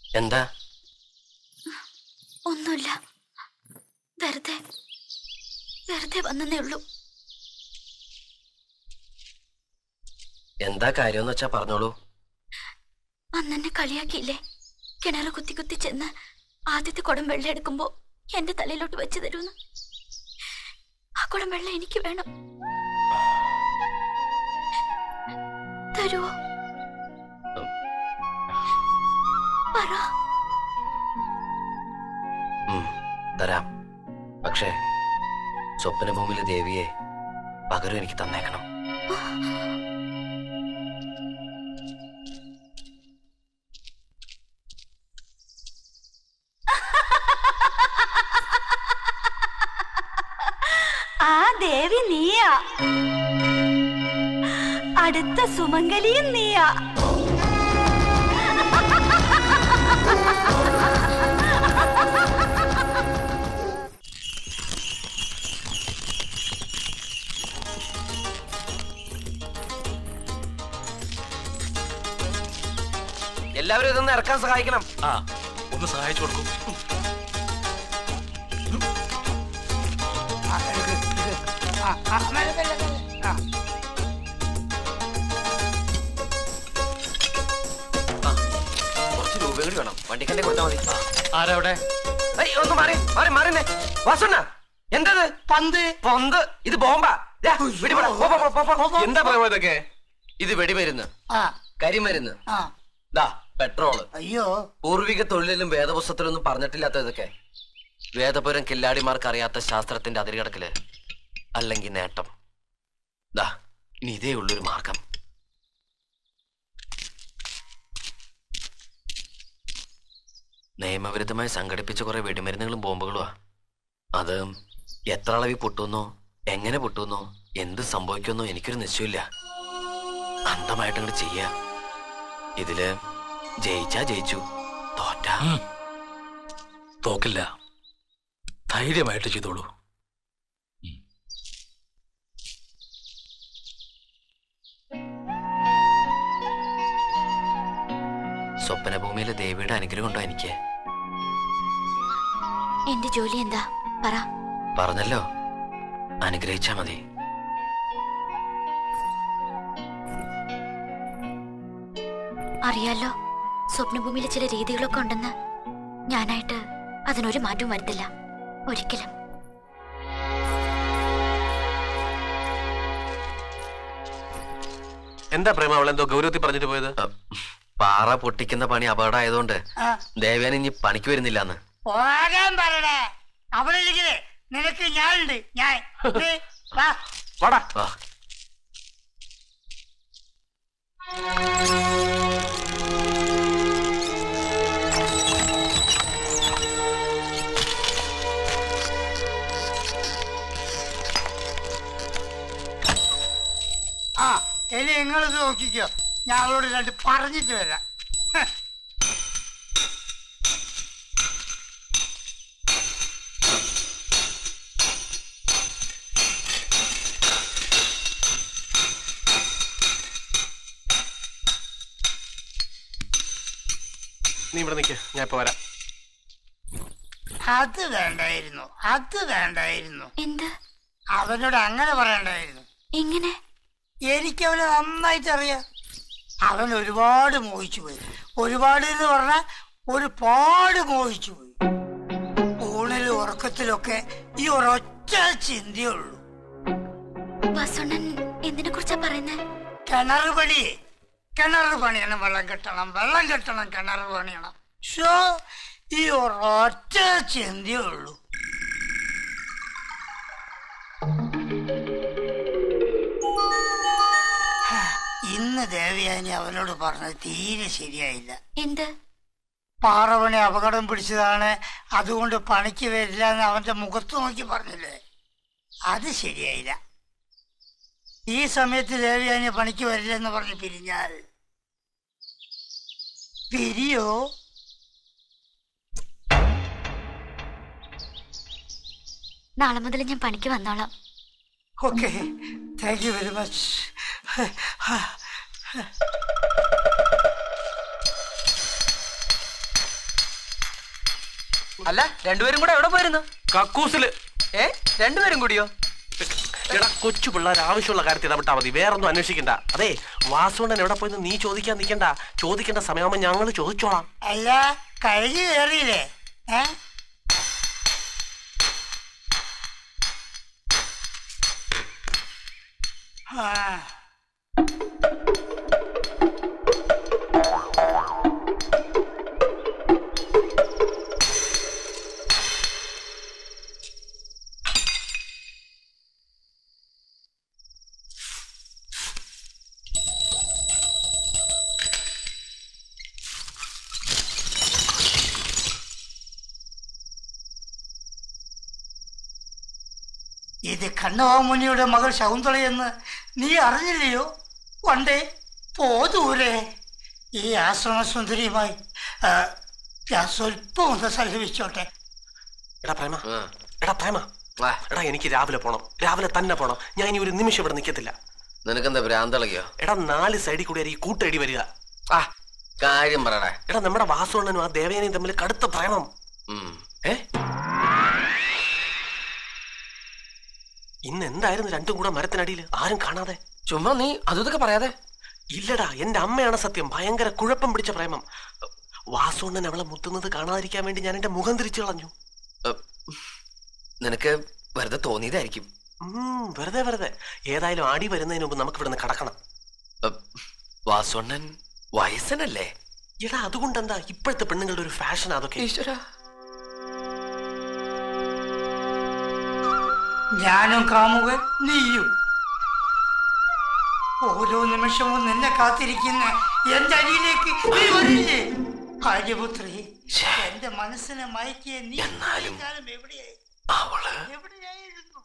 എന്താ ഒന്നുമില്ല വെറുതെ വെറുതെ വന്നേ ഉള്ളൂ എന്താ കാര്യമെന്ന് വെച്ചാ പറഞ്ഞോളൂ അന്നെന്നെ കളിയാക്കിയില്ലേ കിണറ് കുത്തി കുത്തി ചെന്ന് ആദ്യത്തെ കുടം വെള്ളം എടുക്കുമ്പോ എന്റെ തലയിലോട്ട് വെച്ച് തരൂന്ന് ആ കുടം വെള്ളം എനിക്ക് വേണം തരുവോ പറ ഉം, തരാം പക്ഷേ സ്വപ്നഭൂമിയിലെ ദേവിയെ പകരം എനിക്ക് തന്നേക്കണം ആ ദേവി നീയാ അടുത്ത സുമംഗലിയും നീയാ എല്ലാവരും ഇതൊന്ന് ഇറക്കാൻ സഹായിക്കണം ആ ഒന്ന് സഹായിച്ചു കൊടുക്കും കുറച്ച് രൂപ കൂടി വേണം വണ്ടിക്കന്നെ കൊടുത്താൽ മതി ആരാ അവിടെ ഏയ്, ഒന്ന് മാറി മാറി മാറിന്നേ വാസുണ്ണ എന്തത് പന്ത് പന്ത് ഇത് ബോംബാ ദാ, വെടിപൊട. പോ, പോ, പോ, പോ, പോ. എന്താ പറയുമോ ഇതൊക്കെ ഇത് വെടിമരുന്ന് കരിമരുന്ന് ദാ പെട്രോള് അയ്യോ പൂർവിക തൊഴിലിലും വേദപുസ്തകത്തിലൊന്നും പറഞ്ഞിട്ടില്ലാത്ത ഇതൊക്കെ വേദപുരം കില്ലാടിമാർക്ക് അറിയാത്ത ശാസ്ത്രത്തിന്റെ അതിരുകടക്കല് അല്ലെങ്കിൽ നേട്ടം ദാ ഇനി ഇതേ ഉള്ളൊരു മാർഗം നിയമവിരുദ്ധമായി സംഘടിപ്പിച്ച കുറെ വെടിമരുന്നുകളും ബോംബുകളുമാ അത് എത്ര അളവിൽ പൊട്ടുന്നോ എങ്ങനെ പൊട്ടുന്നോ എന്ത് സംഭവിക്കുമെന്നോ എനിക്കൊരു നിശ്ചയമില്ല അന്തമായിട്ട് അങ്ങോട്ട് ചെയ്യാ ഇതില് ജയിച്ചാ ജയിച്ചു തോറ്റാ തോക്കില്ല ധൈര്യമായിട്ട് ചെയ്തോളൂ സ്വപ്നഭൂമിയിലെ ദേവിയുടെ അനുഗ്രഹം ഉണ്ടോ എനിക്ക് എന്റെ ജോലി എന്താ പറ പറഞ്ഞല്ലോ അനുഗ്രഹിച്ചാ മതി അറിയാലോ സ്വപ്നഭൂമിയിലെ ചില രീതികളൊക്കെ ഉണ്ടെന്ന് ഞാനായിട്ട് അതിനൊരു മാറ്റവും വരുത്തില്ല ഒരിക്കലും എന്താ പ്രേമ അവൾ എന്തോ ഗൗരവത്തിൽ പറഞ്ഞിട്ട് പോയത് പാറ പൊട്ടിക്കുന്ന പണി അപകടമായതുകൊണ്ട് ആ. ദേവേന ഇനി പണിക്ക് വരുന്നില്ലാന്ന് പോകാൻ പറയണേ അവിടെ ഇരിക്കണേ നിനക്ക് ഞാനുണ്ട് ഞാൻ നീ വാ വാടാ വാ ആ ഇനി നിങ്ങളിത് നോക്കിക്കോ ഞാൻ അവളോട് രണ്ട് പറഞ്ഞിട്ട് വരാം ഹ്. നീ ഇവിടെ നിൽക്ക് ഞാൻ ഇപ്പൊ വരാം അത് വേണ്ടായിരുന്നു അത് വേണ്ടായിരുന്നു എന്ത് അവനോട് അങ്ങനെ പറയണ്ടായിരുന്നു എങ്ങനെ എനിക്ക് അവനെ നന്നായിട്ട് അറിയാം അവൻ ഒരുപാട് മോഹിച്ചു പോയി ഒരുപാട് എന്ന് പറഞ്ഞാൽ ഒരുപാട് മോഹിച്ചു പോയി ഊണിലും ഉറക്കത്തിലൊക്കെ ഈ ഒരൊറ്റ ചിന്തയുള്ളൂ വസുണ്ണൻ എന്തിനെ കുറിച്ചാ പറയുന്നേ കിണർ പണി കിണർ പണിയണം വെള്ളം കെട്ടണം വെള്ളം കെട്ടണം കിണർ പണിയണം ഷോ ഈ ഒരൊറ്റ ചിന്തയുള്ളൂ ഹാ, ഇന്ന് ദേവയാനി അവനോട് പറഞ്ഞത് തീരെ ശരിയായില്ല എന്ത് പാറവനെ അപകടം പിടിച്ചതാണ് അതുകൊണ്ട് പണിക്ക് വരില്ല എന്ന് അവന്റെ മുഖത്ത് നോക്കി പറഞ്ഞില്ലേ അത് ശരിയായില്ല ഈ സമയത്ത് ദേവയാനി പണിക്ക് വരില്ല എന്ന് പറഞ്ഞ് പിരിഞ്ഞാൽ പിരിയോ നാളെ മുതൽ ഞാൻ പണിക്ക് വന്നോളാം okay thank you very much അല്ല രണ്ടുപേരും കൂടെ എവിടെ പോയിരുന്നു കക്കൂസില് ഏ രണ്ടുപേരും കൂടിയോ എടാ കൊച്ചു പിള്ളേർ ആവശ്യമുള്ള കാര്യത്തിൽ ഇടപെട്ടാ മതി വേറൊന്നും അന്വേഷിക്കണ്ട അതെ വാസുണ്ണൻ എവിടെ പോയെന്ന് നീ ചോദിക്കാൻ നിൽക്കണ്ട ചോദിക്കേണ്ട സമയമാകുമ്പോ ഞങ്ങൾ ചോദിച്ചോളാം അല്ല കഴുകി കയറിയില്ലേ ഏ ആ ഇത് കണ്ണവാമുനിയുടെ മകൾ ശകുന്തളയെന്ന് നീ അറിഞ്ഞില്ലയോ പണ്ടേ പോ ദൂരെ ഈ ആശ്രമസുന്ദരിയുമായി ആ, ഞാൻ സ്വല്പം ഒന്ന് സല്ലപിച്ചോട്ടെ എടാ പ്രേമ ആ. എടാ പ്രേമ വാ. എടാ എനിക്ക് രാവിലെ പോണം രാവിലെ തന്നെ പോണം ഞാൻ ഇനി ഒരു നിമിഷം ഇവിടെ നിൽക്കത്തില്ല നിനക്കെന്താ ഭ്രാന്തളകിയോ എടാ നാല് സൈഡിൽ കൂടി ഈ കൂട്ടടി വരിക ആ കാര്യം പറയടാ എടാ നമ്മുടെ വാസുണ്ണനും ആ ദേവേനയും തമ്മിൽ കടുത്ത പ്രേമം ഉം. ഏ ഇന്ന് എന്തായിരുന്നു രണ്ടും കൂടെ മരത്തിനടിയിൽ ആരും കാണാതെ ചുമ്മാ നീ അതും ഇതൊക്കെ പറയാതെ ഇല്ലടാ എന്റെ അമ്മയാണ് സത്യം ഭയങ്കര കുഴപ്പം പിടിച്ച പ്രേമം വാസുണ്ണൻ അവളെ മുത്തുന്നത് കാണാതിരിക്കാൻ വേണ്ടി ഞാൻ എന്റെ മുഖം തിരിച്ചു കളഞ്ഞു ഏ, നിനക്ക് വെറുതെ തോന്നിയതായിരിക്കും ഉം, വെറുതെ വെറുതെ ഏതായാലും അടി വരുന്നതിന് മുമ്പ് നമുക്ക് ഇവിടുന്ന് കടക്കണം ഏ, വാസുണ്ണൻ വയസ്സനല്ലേ എടാ അതുകൊണ്ട് എന്താ ഇപ്പോഴത്തെ പെണ്ണുങ്ങളുടെ ഒരു ഫാഷൻ അതൊക്കെ ഈശ്വര ഞാനും കാമുകൻ നീയും ഓരോ നിമിഷവും നിന്നെ കാത്തിരിക്കുന്ന എന്റെ അരിയിലേക്ക് നീ വരില്ലേ ആര്യപുത്രി ശ്ശേ. എന്റെ മനസ്സിനെ മയക്കിയ നീ എന്നാലും- ഇത്രയും കാലം എവിടെയായി അവള് എവിടെയായിരുന്നു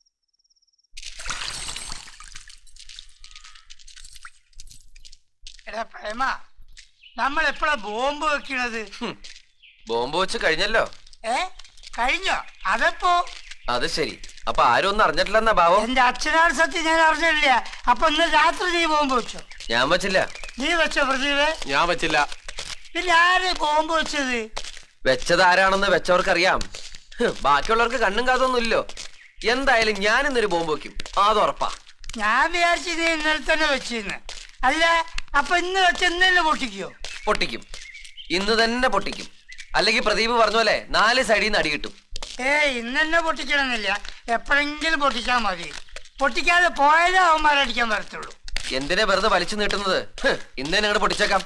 എടാ പ്രേമ നമ്മൾ എപ്പോഴാ ബോംബ് വെക്കണത് ബോംബ് വെച്ച് കഴിഞ്ഞല്ലോ ഏ കഴിഞ്ഞോ അതെപ്പോ അത് ശരി അപ്പൊ ആരും ഒന്നും അറിഞ്ഞിട്ടില്ലെന്നാ ഭാവം എന്റെ അച്ഛനാണ് സത്യം ഞാൻ അറിഞ്ഞില്ല അപ്പൊ ഇന്ന് രാത്രി നീ ബോംബ് വെച്ചോ ഞാൻ വെച്ചില്ല നീ വെച്ചോ പ്രദീപേ ഞാൻ വെച്ചില്ല പിന്നെ ആര് ബോംബ് വെച്ചത് വെച്ചത് ആരാണെന്ന് വെച്ചവർക്കറിയാം ഹ്, ബാക്കിയുള്ളവർക്ക് കണ്ണും കാതൊന്നുമില്ലോ എന്തായാലും ഞാൻ ഇന്നൊരു ബോംബ് വെക്കും അത് ഉറപ്പാ ഞാൻ വിചാരിച്ചു നീ ഇന്നലെ തന്നെ വെച്ചിന്ന് അല്ല അപ്പൊ ഇന്ന് വെച്ച് ഇന്ന് തന്നെ പൊട്ടിക്കോ പൊട്ടിക്കും ഇന്ന് തന്നെ പൊട്ടിക്കും അല്ലെങ്കിൽ പ്രദീപ് പറഞ്ഞ പോലെ നാല് സൈഡിൽ നിന്ന് അടി കിട്ടും ഏ ഇന്ന് തന്നെ പൊട്ടിക്കണമെന്നില്ല എപ്പോഴെങ്കിലും പൊട്ടിച്ചാൽ മതി പൊട്ടിക്കാതെ പോയാലേ അവന്മാരടിക്കാൻ വരത്തുള്ളൂ എന്തിനാ വെറുതെ വലിച്ചു നീട്ടുന്നത് ഹ്, ഇന്ന് തന്നെ അങ്ങോട്ട് പൊട്ടിച്ചേക്കാം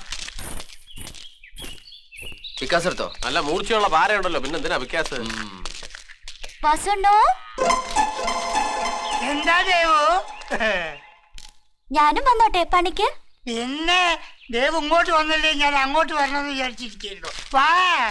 വിക്കാസ് എടുത്തോ നല്ല മൂർച്ചയുള്ള പാരയുണ്ടല്ലോ പിന്നെ എന്തിനാ വിക്കാസ് ഉം. വാസുണ്ണോ എന്താ ദേവു ഞാനും വന്നോട്ടെ പണിക്ക് പിന്നെ ദേവ് ഇങ്ങോട്ട് വന്നില്ലേ ഞാൻ അങ്ങോട്ട് വരണമെന്ന് വിചാരിച്ചിരിക്കുന്നു വാ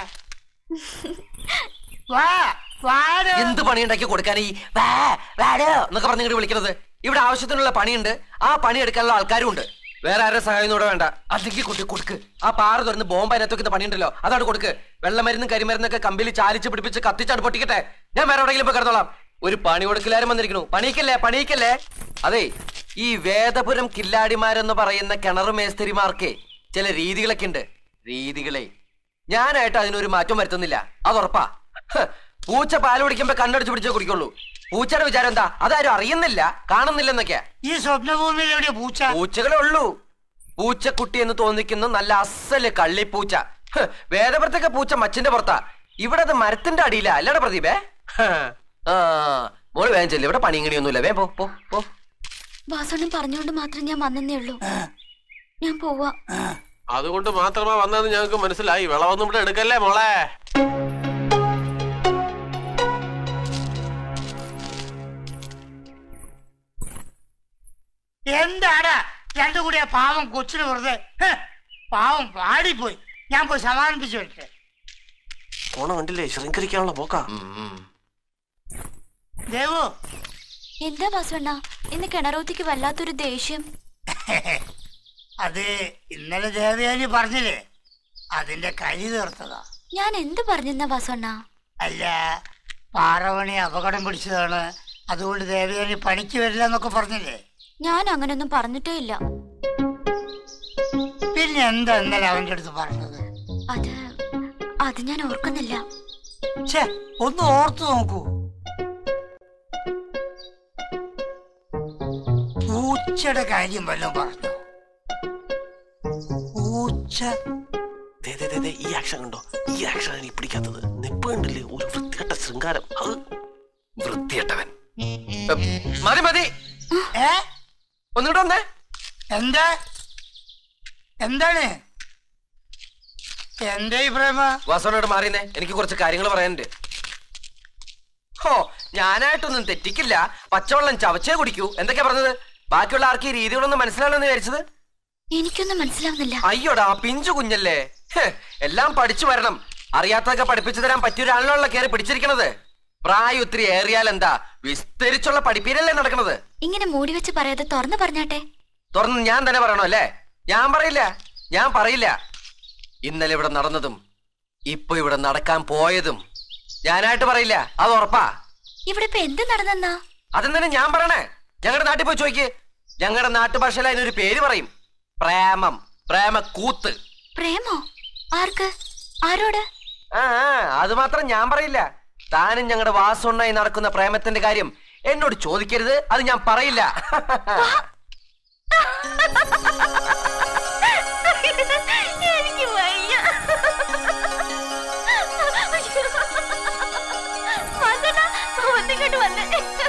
വാ വാടോ എന്ത് പണി ഉണ്ടാക്കി കൊടുക്കാൻ ഈ വാ, വാടോ എന്നൊക്കെ പറഞ്ഞ് ഇങ്ങോട്ട് വിളിക്കുന്നത് ഇവിടെ ആവശ്യത്തിനുള്ള പണിയുണ്ട് ആ പണി എടുക്കാനുള്ള ആൾക്കാരും ഉണ്ട് വേറെ ആരുടെ സഹായം കൂടെ വേണ്ട അല്ലെങ്കിൽ കുട്ടി കൊടുക്ക് ആ പാറ തുറന്ന് ബോംബ് അതിനകത്ത് വെക്കുന്ന പണിയുണ്ടല്ലോ അതാണ് കൊടുക്ക് വെള്ളമരുന്നും കരിമരുന്നൊക്കെ കമ്പിൽ ചാലിച്ച് പിടിപ്പിച്ച് കത്തിച്ചാണ് പൊട്ടിക്കട്ടെ ഞാൻ വേറെ എവിടെയെങ്കിലും പോയി കിടന്നോളാം ഒരു പണി കൊടുക്കലാരും വന്നിരിക്കണു പണിയിക്കല്ലേ പണിയിക്കല്ലേ അതെ ഈ വേദപുരം കില്ലാടിമാരെന്ന് പറയുന്ന കിണർ മേസ്തിരിമാർക്ക് ചില രീതികളൊക്കെ ഉണ്ട് രീതികളെ ഞാനായിട്ട് അതിനൊരു മാറ്റം വരുത്തുന്നില്ല അതുറപ്പാ ഹ്, പൂച്ച പാല് കുടിക്കുമ്പോ കണ്ണടിച്ച് പിടിച്ചേ കുടിക്കുള്ളൂ പൂച്ചയുടെ വിചാരം എന്താ അതാരും അറിയുന്നില്ല കാണുന്നില്ലെന്നൊക്കെയാ ഈ സ്വപ്നഭൂമിയിൽ എവിടെയാ പൂച്ച പൂച്ചകളേ ഉള്ളൂ പൂച്ചക്കുട്ടി എന്ന് തോന്നിക്കുന്ന നല്ല അസല് കള്ളിപ്പൂച്ച ഹ്, വേദപുരത്തൊക്കെ പൂച്ച മച്ചിന്റെ പുറത്താ ഇവിടെ അത് മരത്തിന്റെ അടിയിലാ അല്ലടാ പ്രദീപേ ഹ്. ആ മോള് വേഗം ചെല്ലു ഇവിടെ പണിയണിയൊന്നുമില്ല വേ പോ പോ പോ വാസുണ്ണൻ പറഞ്ഞുകൊണ്ട് മാത്രം ഞാൻ വന്നേ ഉള്ളൂ ഞാൻ പോവാ അതുകൊണ്ട് മാത്രമാ വന്നതെന്ന് ഞങ്ങൾക്ക് മനസ്സിലായി വിളവൊന്നും ഇവിടെ എടുക്കല്ലേ മോളെ എന്താടാ രണ്ടു കൂടി ആ പാവം കൊച്ചിന് വെറുതെ ഹ്, പാവം പാടിപ്പോയി ഞാൻ പോയി സമാധാനിപ്പിച്ചു വരട്ടെ ഓണം കണ്ടില്ലേ ശൃംഖരിക്കാനുള്ള പോക്കാ ഉം, ഉം. ദേവു എന്താ വാസുണ്ണ ഇന്ന് കിണറൂത്തിക്ക് വല്ലാത്തൊരു ദേഷ്യം അത് ഇന്നലെ ദേവയാനി പറഞ്ഞില്ലേ അതിന്റെ കരി തീർത്തതാ ഞാൻ എന്ത് പറഞ്ഞെന്നാ വാസുണ്ണ അല്ല പാറവണി അപകടം പിടിച്ചതാണ് അതുകൊണ്ട് ദേവയാനി പണിക്ക് വരില്ല എന്നൊക്കെ പറഞ്ഞില്ലേ ഞാൻ അങ്ങനൊന്നും പറഞ്ഞിട്ടേ ഇല്ല പിന്നെ എന്താ ഇന്നലെ അവന്റെ അടുത്ത് പറഞ്ഞത് അത് അത് ഞാൻ ഓർക്കുന്നില്ല ഛേ ഒന്ന് ഓർത്തു നോക്കൂ പൂച്ചയുടെ കാര്യം വല്ലതും പറഞ്ഞു പൂച്ച ദേ, ദേ, ദേ, ദേ, ഈ ആക്ഷൻ കണ്ടോ ഈ ആക്ഷൻ എനിക്ക് പിടിക്കാത്തത് നിപ്പ് കണ്ടില്ലേ ഒരു വൃത്തികെട്ട ശൃംഗാരം അത് വൃത്തിയട്ടവൻ മതി മതി ഏ ഒന്നുകൂടെ വന്നേ എന്താ എന്താണ് എന്റെ ഈ പ്രേമ വാസവനോട് മാറിയെന്നേ എനിക്ക് കുറച്ച് കാര്യങ്ങൾ പറയാനുണ്ട് ഹോ ഞാനായിട്ടൊന്നും തെറ്റിക്കില്ല പച്ചവെള്ളം ചവച്ചേ കുടിക്കൂ എന്തൊക്കെയാ പറഞ്ഞത് ബാക്കിയുള്ള ആർക്ക് ഈ രീതികളൊന്നും മനസ്സിലാവില്ലെന്ന് വിചാരിച്ചത് എനിക്കൊന്നും മനസ്സിലാവുന്നില്ല അയ്യോടാ പിഞ്ചു കുഞ്ഞല്ലേ ഹെ, എല്ലാം പഠിച്ചു വരണം അറിയാത്തതൊക്കെ പഠിപ്പിച്ചു തരാൻ പറ്റിയ ഒരാളിലുള്ള കയറി പിടിച്ചിരിക്കണത് പ്രായം ഒത്തിരി ഏറിയാൽ എന്താ വിസ്തരിച്ചുള്ള പഠിപ്പീരല്ലേ നടക്കണത് ഇങ്ങനെ മൂടി വെച്ച് പറയാതെ തുറന്നു പറഞ്ഞാട്ടെ തുറന്ന് ഞാൻ തന്നെ പറയണോ അല്ലേ ഞാൻ പറയില്ല ഞാൻ പറയില്ല ഇന്നലെ ഇവിടെ നടന്നതും ഇപ്പൊ ഇവിടെ നടക്കാൻ പോയതും ഞാനായിട്ട് പറയില്ല അത് ഉറപ്പാ ഇവിടെ ഇപ്പൊ എന്ത് നടന്നെന്നാ അതെന്തിനാ ഞാൻ പറയണേ ഞങ്ങളുടെ നാട്ടിൽ പോയി ചോദിക്ക് ഞങ്ങളുടെ നാട്ടുഭാഷയിൽ അതിനൊരു പേര് പറയും പ്രേമം പ്രേമ കൂത്ത് പ്രേമോ ആർക്ക് ആരോട് ആ ആ, അത് മാത്രം ഞാൻ പറയില്ല താനും ഞങ്ങളുടെ വാസുണ്ണായി നടക്കുന്ന പ്രേമത്തിന്റെ കാര്യം എന്നോട് ചോദിക്കരുത് അത് ഞാൻ പറയില്ല എനിക്ക് വയ്യ വന്നെടാ, ഒന്നിങ്ങോട്ട് വന്നേ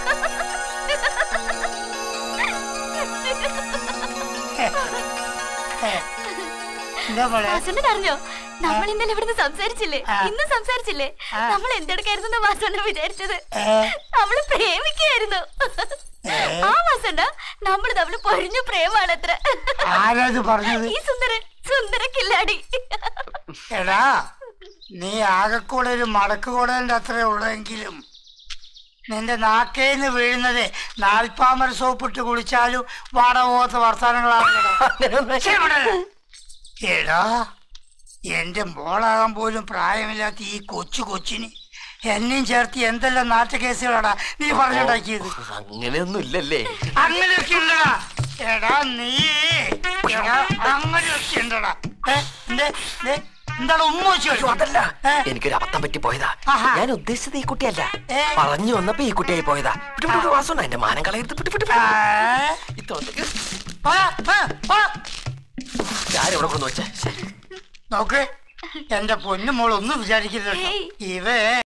എന്താ മോളെ വാസുണ്ണൻ അറിഞ്ഞോ നമ്മൾ ഇന്നലെ ഇവിടുന്ന് സംസാരിച്ചില്ലേ ആ. ഇന്ന് സംസാരിച്ചില്ലേ ആ. നമ്മൾ എന്തെടുക്കായിരുന്നു വാസുണ്ണൻ വിചാരിച്ചത് ഏ, നമ്മള് പ്രേമിക്കായിരുന്നു ആ വാസണ്ട നമ്മൾ തമ്മിൽ പൊരിഞ്ഞ പ്രേമാണത്ര ആരാത് പറഞ്ഞത് ഈ സുന്ദരൻ സുന്ദര കില്ലാടി എടാ നീ ആകെക്കൂടെ ഒരു മടക്ക് കൂടേണ്ട അത്രേ ഉള്ളെങ്കിലും നിന്റെ നാക്കേന്ന് വീഴുന്നത് നാൽപ്പാമര സോപ്പിട്ട് കുളിച്ചാലും വാട പോകാത്ത വർത്താനങ്ങളാണ് എടാ എന്റെ മോളാകാൻ പോലും പ്രായമില്ലാത്ത ഈ കൊച്ചു കൊച്ചിന് എന്നെയും ചേർത്ത് എന്തെല്ലാം നാട്ടുകേസുകളാടാ നീ പറഞ്ഞുണ്ടാക്കിയത് അങ്ങനെയൊന്നും ഇല്ലല്ലേ അങ്ങനെയൊക്കെ ഉണ്ടടാ എടാ നീ എടാ അങ്ങനെയൊക്കെ ഉണ്ടടാ ഏ, എന്തേ, ദേ, എന്താണ് ഉമ്മ വെച്ച് അയ്യോ, അതല്ല ഏ? എനിക്കൊരു അബദ്ധം പറ്റി പോയതാ ആഹാ. ഞാൻ ഉദ്ദേശിച്ചത് ഈ കുട്ടിയല്ല ഏ? പറഞ്ഞു വന്നപ്പോ ഈ കുട്ടിയായി പോയതാ വിട്ടു, വിട്ടു, വിട്ടു, വാസുണ്ണ എന്റെ മാനം കളയരുത് വിട്ടു, വിട്ടു, ആ, വിട്ടു. ഈ തോട്ടക്ക് ആ, ആ, ആ. ഞാനിവിടെ കൊണ്ടു വെച്ചേ നോക്ക് എന്റെ പൊന്നു മോൾ ഒന്നും വിചാരിക്കരുത് കേട്ടോ. ഏയ്. ഇവേ